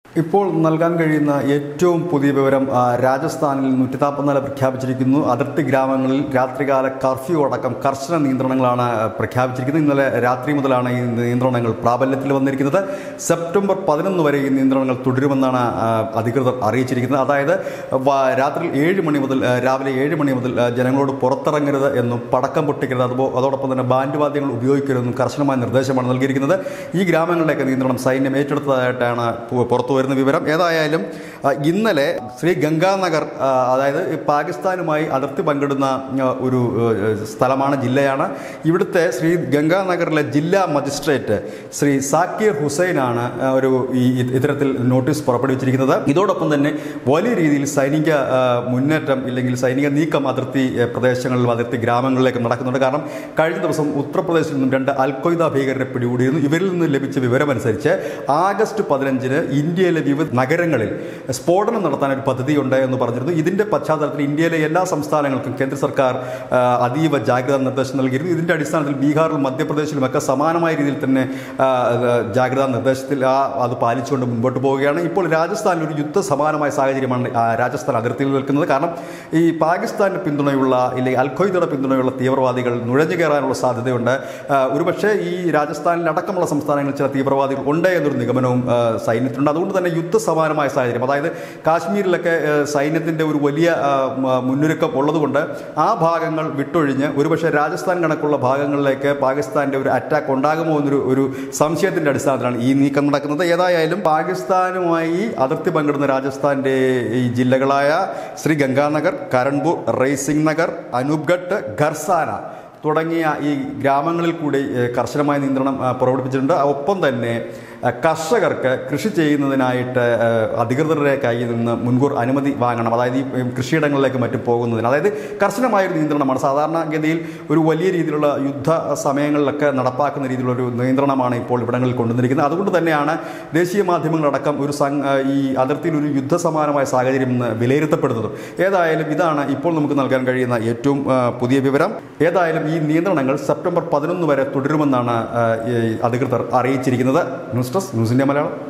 ഇപ്പോൾ നൽകാൻ കഴിയുന്ന ഏറ്റവും പുതിയ വിവരം ആ, രാജസ്ഥാനിൽ നൂറ്റി നാൽപ്പത്തിനാല് പ്രഖ്യാപിച്ചിരിക്കുന്നു അതിർത്തി ഗ്രാമങ്ങളിൽ രാത്രികാല കർഫ്യൂ അടക്കം കർശന നിയന്ത്രണങ്ങളാണ് പ്രഖ്യാപിച്ചിരിക്കുന്നത് ഇന്നലെ രാത്രി മുതലാണ് ഈ നിയന്ത്രണങ്ങൾ പ്രാബല്യത്തിൽ വന്നിരിക്കുന്നത് സെപ്റ്റംബർ പതിനൊന്ന് വരെ ഈ നിയന്ത്രണങ്ങൾ തുടരുമെന്നാണ് ആ, അധികൃതർ അറിയിച്ചിരിക്കുന്നത് അതായത് വ- രാത്രി ഏഴ് മണി മുതൽ ആ, രാവിലെ ഏഴ് മണി മുതൽ ആ, ജനങ്ങളോട് പുറത്തിറങ്ങരുത് എന്നും പടക്കം പൊട്ടിക്കരുത് അതുപോ അതോടൊപ്പം തന്നെ ബാൻഡ് വാദ്യങ്ങൾ ഉപയോഗിക്കരുതെന്നും കർശനമായ നിർദ്ദേശമാണ് നൽകിയിരിക്കുന്നത് ഈ ഗ്രാമങ്ങളിലേക്ക് നിയന്ത്രണം സൈന്യം ഏറ്റെടുത്തതായിട്ടാണ് പു- പുറത്തു വരുന്ന വിവരം ഏതായാലും ആ, ഇന്നലെ ശ്രീ ഗംഗാനഗർ ആ, അതായത് ഈ പാകിസ്ഥാനുമായി അതിർത്തി പങ്കിടുന്ന ആ, ഒരു ആ, സ്ഥലമാണ് ജില്ലയാണ് ഇവിടുത്തെ ശ്രീ ഗംഗാനഗറിലെ ജില്ലാ മജിസ്ട്രേറ്റ് ശ്രീ സാക്കിർ ഹുസൈനാണ് ആ, ഒരു ഈ ഇ- ഇത്തരത്തിൽ നോട്ടീസ് പുറപ്പെടുവിച്ചിരിക്കുന്നത് ഇതോടൊപ്പം തന്നെ വലിയ രീതിയിൽ സൈനിക ആ, മുന്നേറ്റം ഇല്ലെങ്കിൽ സൈനിക നീക്കം അതിർത്തി ആ, പ്രദേശങ്ങളിലും അതിർത്തി ഗ്രാമങ്ങളിലേക്ക് നടക്കുന്നുണ്ട് കാരണം കഴിഞ്ഞ ദിവസം ഉത്തർപ്രദേശിൽ നിന്നും രണ്ട് അൽഖ്വയ്ദ ഭീകരരെ പിടികൂടിയിരുന്നു ഇവരിൽ നിന്ന് ലഭിച്ച വിവരമനുസരിച്ച് ആഗസ്റ്റ് പതിനഞ്ചിന് ഇന്ത്യയിലെ വിവിധ നഗരങ്ങളിൽ സ്ഫോടനം നടത്താൻ ഒരു പദ്ധതിയുണ്ട് എന്ന് പറഞ്ഞിരുന്നു ഇതിന്റെ പശ്ചാത്തലത്തിൽ ഇന്ത്യയിലെ എല്ലാ സംസ്ഥാനങ്ങൾക്കും കേന്ദ്ര സർക്കാർ ആ, അതീവ ജാഗ്രതാ നിർദ്ദേശം നൽകിയിരുന്നു ഇതിന്റെ അടിസ്ഥാനത്തിൽ ബീഹാറിലും മധ്യപ്രദേശിലുമൊക്കെ സമാനമായ രീതിയിൽ തന്നെ ആ, അത് ജാഗ്രതാ നിർദ്ദേശത്തിൽ ആ അത് പാലിച്ചുകൊണ്ട് മുൻപോട്ട് പോവുകയാണ് ഇപ്പോൾ രാജസ്ഥാനിൽ ഒരു യുദ്ധ സമാനമായ സാഹചര്യമാണ് ആ, രാജസ്ഥാൻ അതിർത്തിയിൽ നിൽക്കുന്നത് കാരണം ഈ പാകിസ്ഥാന്റെ പിന്തുണയുള്ള ഇല്ലെങ്കിൽ അൽഖ്വയ്ദയുടെ പിന്തുണയുള്ള തീവ്രവാദികൾ നുഴഞ്ഞു കയറാനുള്ള സാധ്യതയുണ്ട് ആ, ഒരുപക്ഷെ ഈ രാജസ്ഥാനിൽ അടക്കമുള്ള സംസ്ഥാനങ്ങളിൽ ചില തീവ്രവാദികൾ ഉണ്ട് എന്നൊരു നിഗമനവും ആ, സൈന്യത്തിനുണ്ട് അതുകൊണ്ട് തന്നെ യുദ്ധ സമാനമായ സാഹചര്യം അതായത് കാശ്മീരിലൊക്കെ ആ, സൈന്യത്തിന്റെ ഒരു വലിയ ആ, മ- മുന്നൊരുക്കം ഉള്ളതുകൊണ്ട് ആ ഭാഗങ്ങൾ വിട്ടൊഴിഞ്ഞ് ഒരുപക്ഷെ രാജസ്ഥാൻ കണക്കുള്ള ഭാഗങ്ങളിലേക്ക് പാകിസ്ഥാന്റെ ഒരു അറ്റാക്ക് ഉണ്ടാകുമോ എന്നൊരു ഒരു സംശയത്തിന്റെ അടിസ്ഥാനത്തിലാണ് ഈ നീക്കം നടക്കുന്നത് ഏതായാലും പാകിസ്ഥാനുമായി അതിർത്തി പങ്കിടുന്ന രാജസ്ഥാന്റെ ഈ ജില്ലകളായ ശ്രീ ഗംഗാനഗർ കരൺപൂർ റേസിംഗ് നഗർ അനൂപ്ഗഡ് ഖർസാന തുടങ്ങിയ ഈ ഗ്രാമങ്ങളിൽ കൂടി ഏഹ്, കർശനമായ നിയന്ത്രണം ആ, പുറപ്പെടുവിച്ചിട്ടുണ്ട് ഒപ്പം തന്നെ ആ, കർഷകർക്ക് കൃഷി ചെയ്യുന്നതിനായിട്ട് ആ, അധികൃതരുടെ കയ്യിൽ നിന്ന് മുൻകൂർ അനുമതി വാങ്ങണം അതായത് ഈ ഉം, കൃഷിയിടങ്ങളിലേക്ക് മറ്റും പോകുന്നതിന് അതായത് കർശനമായ ഒരു നിയന്ത്രണമാണ് സാധാരണഗതിയിൽ ഒരു വലിയ രീതിയിലുള്ള യുദ്ധ സമയങ്ങളിലൊക്കെ നടപ്പാക്കുന്ന രീതിയിലുള്ള ഒരു നിയന്ത്രണമാണ് ഇപ്പോൾ ഇവിടങ്ങളിൽ കൊണ്ടുവന്നിരിക്കുന്നത് അതുകൊണ്ട് തന്നെയാണ് ദേശീയ മാധ്യമങ്ങളടക്കം ഒരു സം- ആ, ഈ അതിർത്തിയിൽ ഒരു യുദ്ധസമാനമായ സാഹചര്യം ഇന്ന് വിലയിരുത്തപ്പെടുന്നതും ഏതായാലും ഇതാണ് ഇപ്പോൾ നമുക്ക് നൽകാൻ കഴിയുന്ന ഏറ്റവും ആ, പുതിയ വിവരം ഏതായാലും ഈ നിയന്ത്രണങ്ങൾ സെപ്റ്റംബർ പതിനൊന്ന് വരെ തുടരുമെന്നാണ് ആ, ഈ അധികൃതർ അറിയിച്ചിരിക്കുന്നത് news desk news India Malayalam